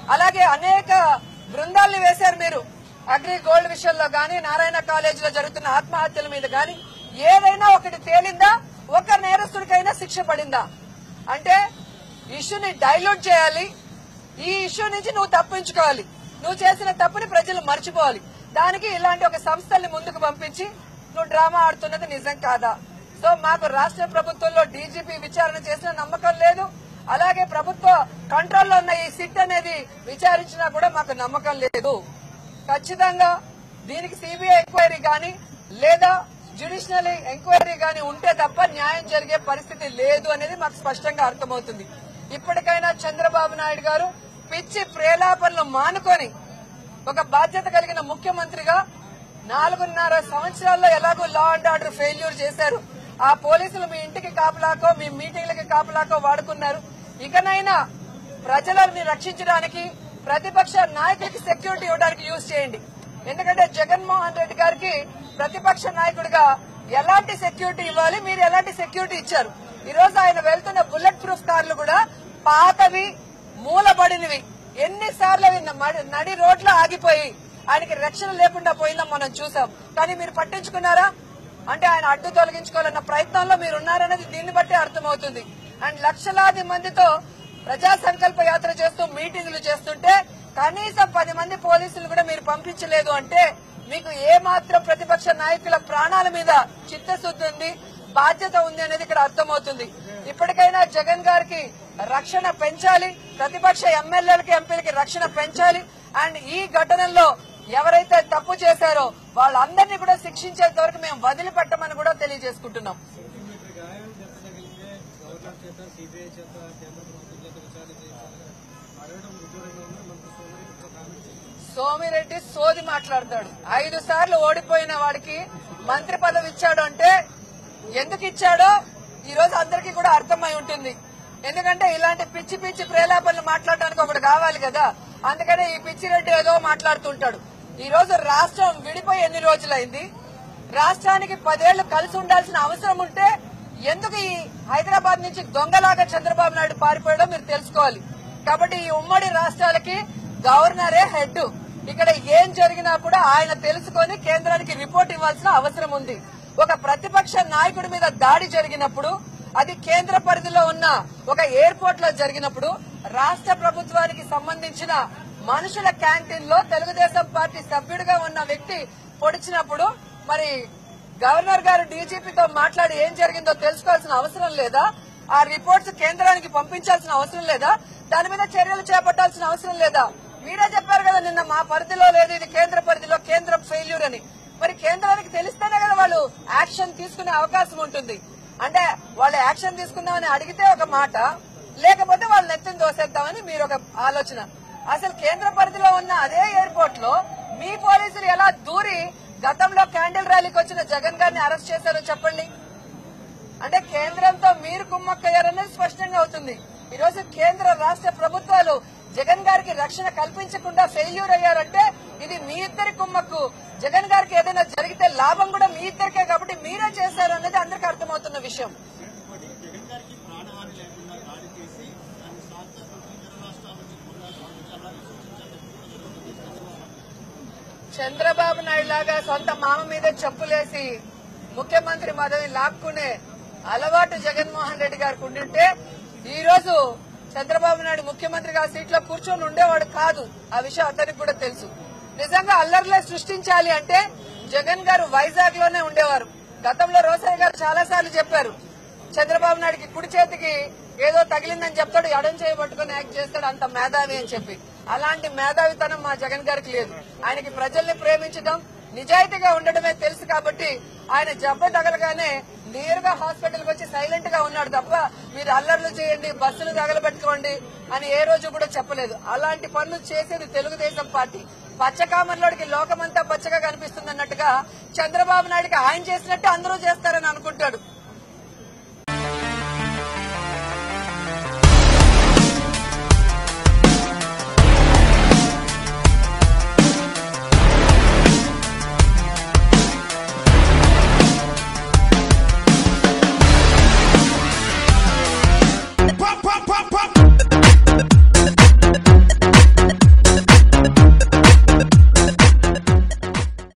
అలాగే అనేక బృందాల్ని వేశారు మీరు అగ్రి గోల్డ్ విషయంలో గాని నారాయణ కాలేజీలో జరుగుతున్న ఆత్మహత్యల మీద గాని ఏదైనా ఒకటి తేలిందా ఒక నేరస్తుడికైనా శిక్ష పడిందా అంటే ఇష్యూని డైల్యూట్ చేయాలి ఈ ఇష్యూ నుంచి నువ్వు తప్పించుకోవాలి నువ్వు చేసిన తప్పుని ప్రజలు మర్చిపోవాలి దానికి ఇలాంటి ఒక సంస్థల్ని ముందుకు పంపించి నువ్వు డ్రామా ఆడుతున్నది నిజం కాదా సో మాకు రాష్ట్ర ప్రభుత్వంలో డీజీపీ విచారణ చేసిన నమ్మకం లేదు అలాగే ప్రభుత్వ కంట్రోల్లో ఉన్న ఈ సిట్ అనేది విచారించినా కూడా మాకు నమ్మకం లేదు ఖచ్చితంగా దీనికి సిబిఐ ఎంక్వైరీ గాని లేదా జ్యుడిషియల్ ఎంక్వైరీ గాని ఉంటే తప్ప న్యాయం జరిగే పరిస్థితి లేదు అనేది మాకు స్పష్టంగా అర్థమవుతుంది ఇప్పటికైనా చంద్రబాబు నాయుడు గారు పిచ్చి ప్రేలాపనలు మానుకొని ఒక బాధ్యత కలిగిన ముఖ్యమంత్రిగా నాలుగున్నర సంవత్సరాల్లో ఎలాగో లా అండ్ ఆర్డర్ ఫెయిల్యూర్ చేశారు ఆ పోలీసులు మీ ఇంటికి కాపలాకో మీ మీటింగ్లకి కాపలాకో వాడుకున్నారు ఇకనైనా ప్రజలని రక్షించడానికి ప్రతిపక్ష నాయకులకి సెక్యూరిటీ ఇవ్వడానికి యూజ్ చేయండి ఎందుకంటే జగన్మోహన్ రెడ్డి గారికి ప్రతిపక్ష నాయకుడిగా ఎలాంటి సెక్యూరిటీ ఇవ్వాలి మీరు ఎలాంటి సెక్యూరిటీ ఇచ్చారు ఈ రోజు ఆయన వెళ్తున్న బుల్లెట్ ప్రూఫ్ కార్లు కూడా పాతవి మూలబడినవి ఎన్నిసార్లు అవి నడి- నడి రోడ్లో ఆగిపోయి ఆయనకి రక్షణ లేకుండా పోయిందో మనం చూసాం కానీ మీరు పట్టించుకున్నారా అంటే ఆయన అడ్డు తొలగించుకోవాలన్న ప్రయత్నంలో మీరు ఉన్నారనేది దీన్ని బట్టి అర్థమవుతుంది అండ్ లక్షలాది మందితో ప్రజా సంకల్ప యాత్ర చేస్తూ మీటింగులు చేస్తుంటే కనీసం పది మంది పోలీసులు కూడా మీరు పంపించలేదు అంటే మీకు ఏ మాత్రం ప్రతిపక్ష నాయకుల ప్రాణాల మీద చిత్తశుద్ధి ఉంది బాధ్యత ఉంది అనేది ఇక్కడ అర్థమవుతుంది ఇప్పటికైనా జగన్ గారికి రక్షణ పెంచాలి ప్రతిపక్ష ఎమ్మెల్యేలకి ఎంపీలకి రక్షణ పెంచాలి అండ్ ఈ ఘటనల్లో ఎవరైతే తప్పు చేశారో వాళ్ళందరినీ కూడా శిక్షించేంత వరకు మేము వదిలిపెట్టమని కూడా తెలియజేసుకుంటున్నాం మీకు గాయం దెబ్బ తగిలితే గవర్నర్ చేత సిబిఐ చేత కేంద్ర ప్రభుత్వం చేత విచారణ చేయించాలి అడగడం విదూరంగా ఉంది మంత్రి సోమరి ఇంకో కామెంట్ చేశారు సోమిరెడ్డి సోది మాట్లాడతాడు ఐదు సార్లు ఓడిపోయిన వాడికి మంత్రి పదవి ఇచ్చాడు అంటే ఎందుకు ఇచ్చాడో ఈ రోజు అందరికీ కూడా అర్థమై ఉంటుంది ఎందుకంటే ఇలాంటి పిచ్చి పిచ్చి ప్రేలాపనలు మాట్లాడడానికి ఒకటి కావాలి కదా అందుకనే ఈ పిచ్చి రెడ్డి ఏదో మాట్లాడుతుంటాడు ఈ రోజు రాష్ట్రం విడిపోయి ఎన్ని రోజులైంది రాష్ట్రానికి పదేళ్లు కలిసి ఉండాల్సిన అవసరం ఉంటే ఎందుకు ఈ హైదరాబాద్ నుంచి దొంగలాగా చంద్రబాబు నాయుడు పారిపోయాడో మీరు తెలుసుకోవాలి కాబట్టి ఈ ఉమ్మడి రాష్ట్రాలకి గవర్నరే హెడ్ ఇక్కడ ఏం జరిగినా కూడా ఆయన తెలుసుకొని కేంద్రానికి రిపోర్ట్ ఇవ్వాల్సిన అవసరం ఉంది ఒక ప్రతిపక్ష నాయకుడి మీద దాడి జరిగినప్పుడు అది కేంద్ర పరిధిలో ఉన్న ఒక ఎయిర్పోర్ట్ లో జరిగినప్పుడు రాష్ట్ర ప్రభుత్వానికి సంబంధించిన మనుషుల క్యాంటీన్ లో తెలుగుదేశం పార్టీ సభ్యుడిగా ఉన్న వ్యక్తి పొడిచినప్పుడు మరి గవర్నర్ గారు డీజీపీతో మాట్లాడి ఏం జరిగిందో తెలుసుకోవాల్సిన అవసరం లేదా ఆ రిపోర్ట్స్ కేంద్రానికి పంపించాల్సిన అవసరం లేదా దాని మీద చర్యలు చేపట్టాల్సిన అవసరం లేదా మీరే చెప్పారు కదా నిన్న మా పరిధిలో లేదు ఇది కేంద్ర పరిధిలో కేంద్రం ఫెయిల్యూర్ అని మరి కేంద్రానికి తెలిస్తేనే కదా వాళ్ళు యాక్షన్ తీసుకునే అవకాశం ఉంటుంది అంటే వాళ్ళు యాక్షన్ తీసుకుందామని అడిగితే ఒక మాట లేకపోతే వాళ్ళు నెత్తిని దోసేద్దామని మీరు ఒక ఆలోచన అసలు కేంద్ర పరిధిలో ఉన్న అదే ఎయిర్పోర్ట్ లో మీ పోలీసులు ఎలా దూరి గతంలో క్యాండిల్ ర్యాలీకి వచ్చిన జగన్ గారిని అరెస్ట్ చేశారో చెప్పండి అంటే కేంద్రంతో మీరు కుమ్మక్కయ్యారనేది స్పష్టంగా అవుతుంది ఈ రోజు కేంద్ర రాష్ట్ర ప్రభుత్వాలు జగన్ గారికి రక్షణ కల్పించకుండా ఫెయిల్యూర్ అయ్యారంటే ఇది మీ ఇద్దరి కుమ్మక్కు జగన్ గారికి ఏదైనా జరిగితే లాభం కూడా మీ ఇద్దరికే కాబట్టి మీరే చేశారు అనేది అందరికీ అర్థమవుతున్న విషయం జగన్ గారికి ప్రాణహాని లేకుండా దాడి చేసి దాన్ని సాక్షాత్తు ఇతర రాష్ట్రాల నుంచి కూడా గమనించాలని సూచించాలని చంద్రబాబు నాయుడు లాగా సొంత మామ మీద చెప్పులేసి ముఖ్యమంత్రి పదవి లాక్కునే అలవాటు జగన్మోహన్ రెడ్డి గారికి ఉండింటే ఈ రోజు చంద్రబాబు నాయుడు ముఖ్యమంత్రిగా ఆ సీట్లో కూర్చొని ఉండేవాడు కాదు ఆ విషయం అతనికి కూడా తెలుసు నిజంగా అల్లర్లే సృష్టించాలి అంటే జగన్ గారు వైజాగ్ లోనే ఉండేవారు గతంలో రోసయ్య గారు చాలా సార్లు చెప్పారు చంద్రబాబు నాయుడికి కుడి చేతికి ఏదో తగిలిందని చెప్తాడు ఎడం చేయి పట్టుకుని యాక్ట్ చేస్తాడు అంత మేధావి అని చెప్పి అలాంటి మేధావితనం మా జగన్ గారికి లేదు ఆయనకి ప్రజల్ని ప్రేమించడం నిజాయితీగా ఉండడమే తెలుసు కాబట్టి ఆయన జబ్బ తగలగానే నేరుగా హాస్పిటల్కి వచ్చి సైలెంట్ గా ఉన్నాడు తప్ప మీరు అల్లర్లు చేయండి బస్సులు తగలబెట్టుకోండి అని ఏ రోజు కూడా చెప్పలేదు అలాంటి పనులు చేసేది తెలుగుదేశం పార్టీ పచ్చకామర్లోడికి లోకమంతా పచ్చగా కనిపిస్తుంది అన్నట్టుగా చంద్రబాబు నాయుడికి ఆయన చేసినట్టు అందరూ చేస్తారని అనుకుంటాడు